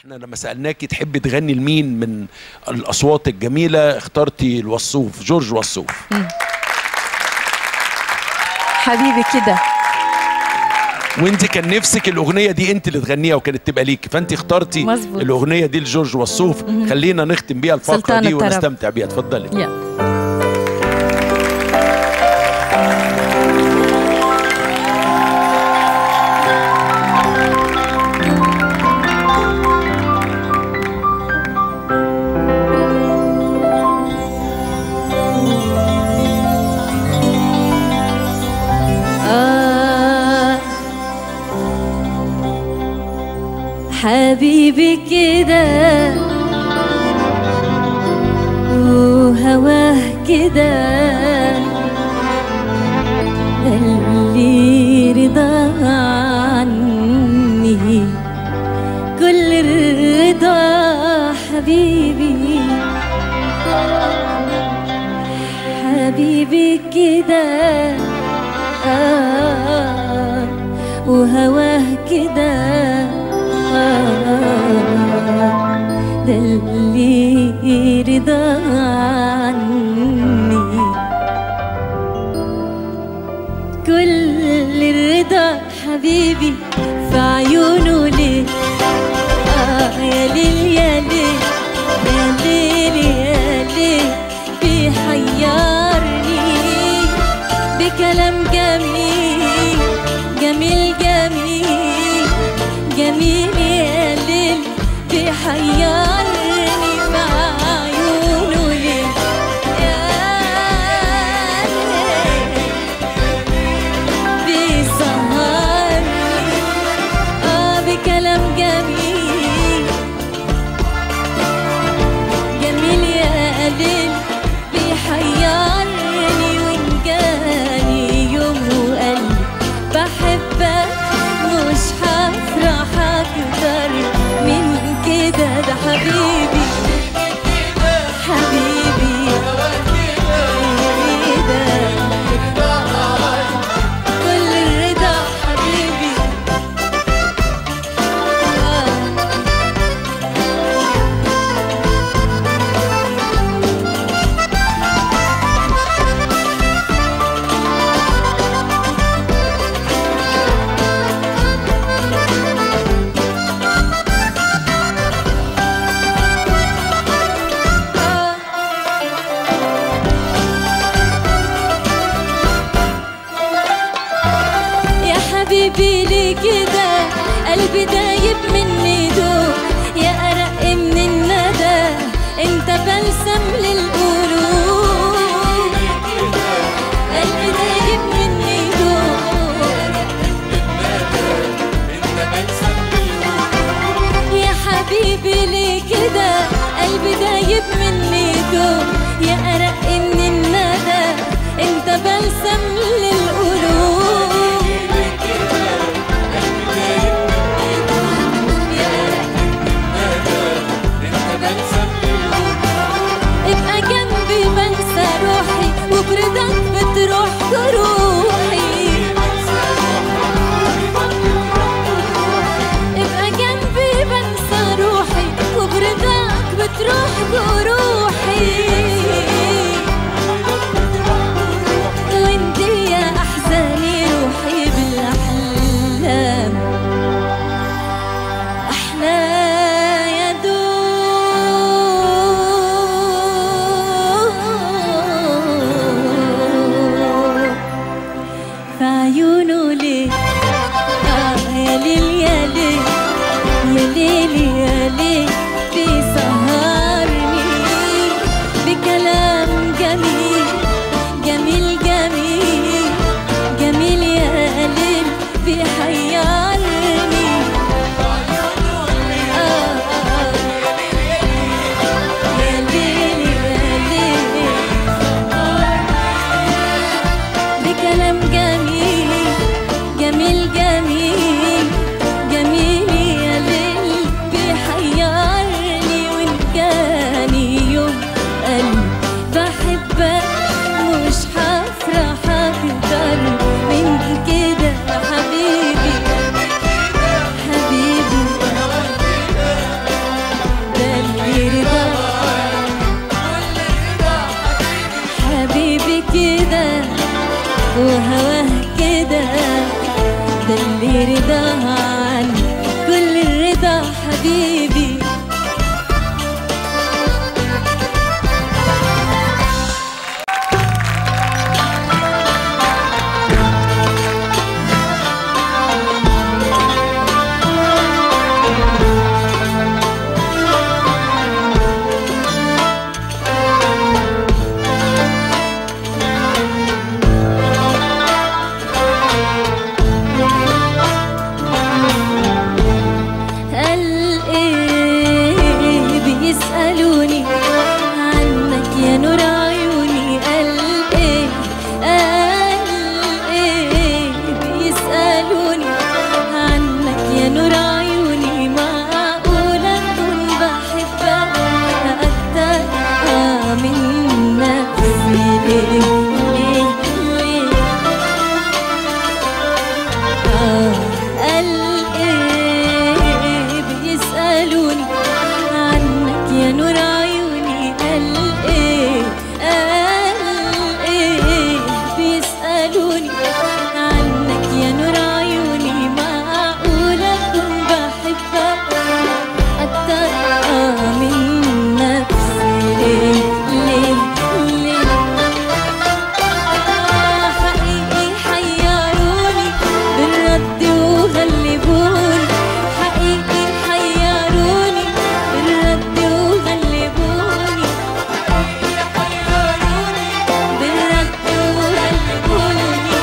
احنا لما سالناكي تحبي تغني لمين من الاصوات الجميله اخترتي الوصوف جورج وصوف حبيبي كده وانت كان نفسك الاغنيه دي انت اللي تغنيها وكانت تبقى ليكي فانت اخترتي مظبوط. الاغنيه دي لجورج وصوف خلينا نختم بيها الفقره سلطان دي الطرب. ونستمتع بيها اتفضلي يلا آه حبيبي كده وهواه كده ده اللي رضا عني كل الرضا حبيبي حبيبي كده آه وهواه كده آه ده اللي رضا عني كل الرضا حبيبي في عيونه ليه آه يا ليل يا ليل يا ليل يا ليل بيحيرني بكلام جميل جميل جميل جميل يا ليل بيحيرني مع عيونه ليه يا ليل بيسهرني اه بكلام جميل جميل يا ليل بيحيرني وإن جاني يوم وقال بحبك مش هفرح أكتر من كده ده حبيبي حبيبي كده كل الرضا حبيبي آه يا حبيبي ليه كده قلبي دايب مني دوب يا أرق من الندى انت بلسم للقلوب قلبي دايب مني دوب يا حبيبي ليه كده قلبي دايب مني دوب يا أرق من الندى انت بلسم للقلوب ابقى جنبي بنسى روحي وبرضاك بتروح جروحي ابقى جنبي بنسى روحي وبرضاك بتروح جروحي وانت يا احزاني روحي بالاحلام احنا يا دوب في عيونه ليه آه يا ليل يا ليل يا ليل يا ليل بيسهرني بكلام جميل جميل جميل جميل يا ليل بيحيرني آه آه يا ليل يا ليل بكلام جميل جميل جميل جميل يا ليل حبيبي قال ايه بيسألوني عنك يا نور عيوني قال ايه قال ايه بيسألوني عنك يا نور عيوني معقولة أكون بحبك أكتر من نفسي ليه ليه ليه قال ايه بيسألوني عنك يا نور عيوني قال ايه قال ايه بيسألوني عنك يا نور عيوني معقولة أكون بحبك أكتر من نفسي ليه ليه ليه حقيقي حيروني بالرد وغلبوني حقيقي حيروني بالرد وغلبوني بالرد وغلبوني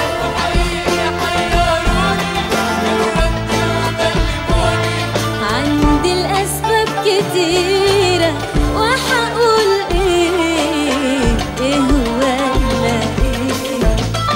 عندي الأسباب كتيرة وحقول إيه إيه ولا إيه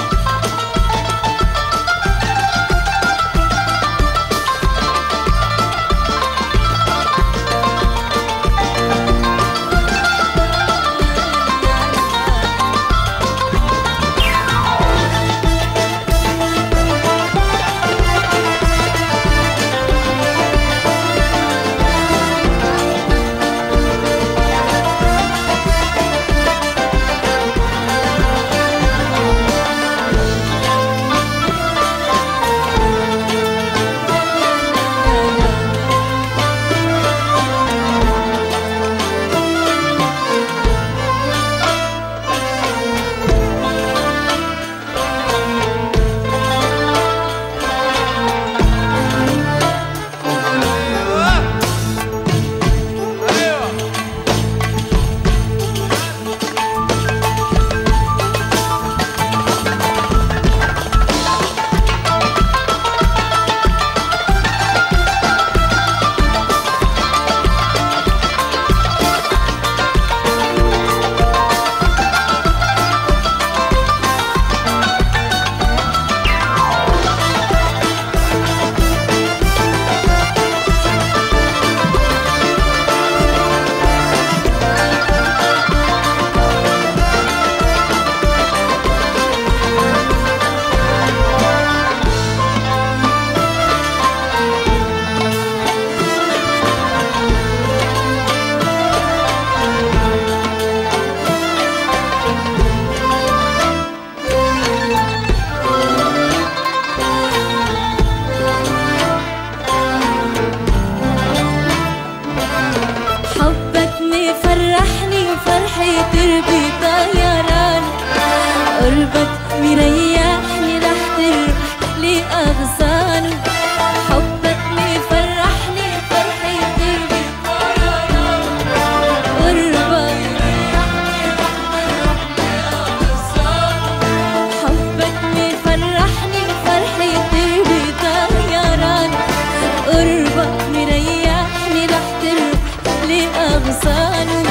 حبك مفرحني وفرحي تربي طيران قربك مريحني رح تربح لي أغصانه حبك مفرحني وفرحي تربي طيران قربك حبك مفرحني وفرحي تربي طيران قربك مريحني رح تربح لي أغصانه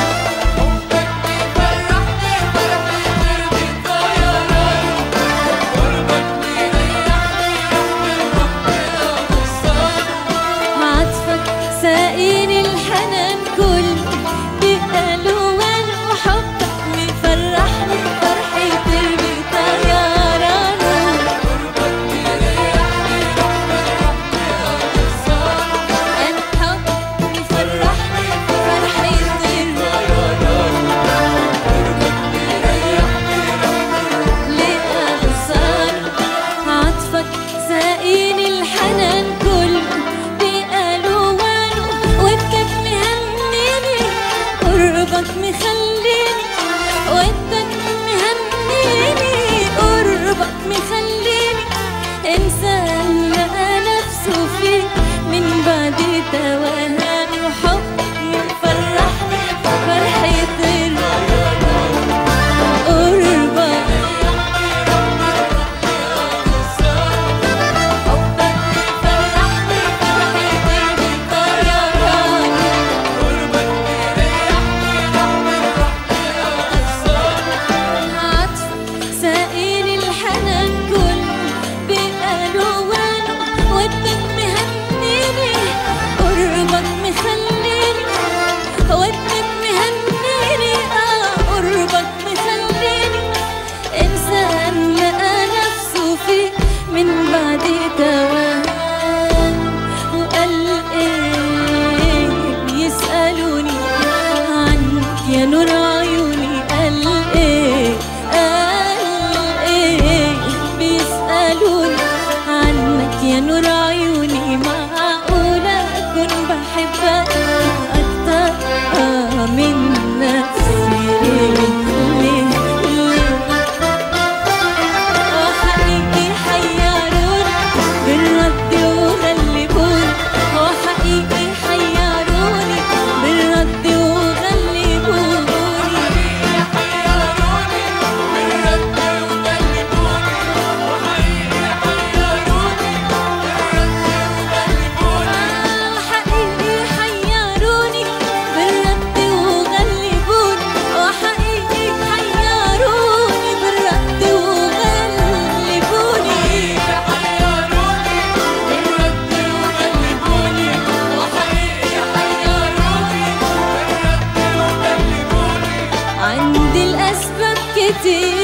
حياتي